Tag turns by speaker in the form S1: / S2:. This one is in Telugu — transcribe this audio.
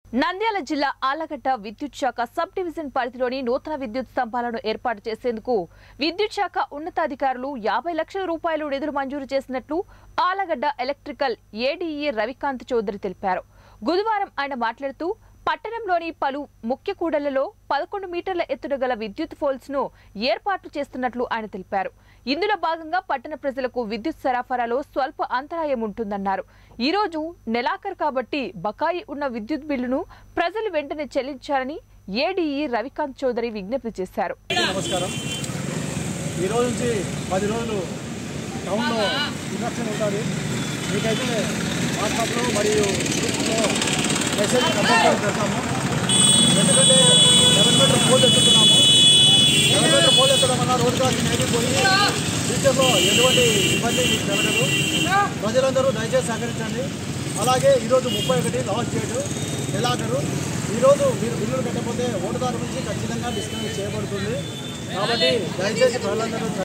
S1: నంద్యాల జిల్లా ఆలగడ్డ విద్యుత్ శాఖ సబ్ డివిజన్ పరిధిలోని నూతన విద్యుత్ స్తంభాలను ఏర్పాటు చేసేందుకు విద్యుత్ శాఖ ఉన్నతాధికారులు యాభై లక్షల రూపాయలు నిధులు మంజూరు చేసినట్లు ఆలగడ్డ ఎలక్ట్రికల్ ఏడీఈ రవికాంత్ చౌదరి తెలిపారు గురువారం ఆయన మాట్లాడుతూ పట్టణంలోని పలు ముఖ్య కూడళ్లలో పదకొండు మీటర్ల ఎత్తున గల విద్యుత్ ఫోల్స్ ను ఏర్పాటు చేస్తున్నట్లు ఆయన తెలిపారు ఇందులో భాగంగా పట్టణ ప్రజలకు విద్యుత్ సరఫరాలో స్వల్ప అంతరాయం ఉంటుందన్నారు ఈ రోజు నెలాఖరు కాబట్టి బకాయి ఉన్న విద్యుత్ బిల్లును ప్రజలు వెంటనే చెల్లించాలని ఏడీఈ రవికాంత్ చౌదరి విజ్ఞప్తి చేశారు
S2: నమస్కారం ఈ రోజు నుంచి పది రోజులు టౌన్లో ఇండక్షన్ ఉంటుంది మీకైతే వాట్సాప్లో మరియు గ్రూప్లో మెసేజ్ కంపల్సరీ పెడతాము ఎందుకంటే లెవెన్ మీటర్ పోల్ ఎత్తుతున్నాము లెవెన్ మీటర్ పోల్ ఎత్తడం వల్ల రోడ్ క్రాసింగ్ అయితే పోయి ఫ్యూచర్లో ఎటువంటి ఇబ్బంది మీకు జరగదు ప్రజలందరూ దయచేసి సహకరించండి అలాగే ఈరోజు ముప్పై ఒకటి లాస్ట్ డేట్ నెలాఖరు ఈరోజు మీరు బిల్లులు కట్టకపోతే ఓటుదారు నుంచి ఖచ్చితంగా డిస్కౌంట్ చేయబడుతుంది కాబట్టి దయచేసి ప్రజలందరూ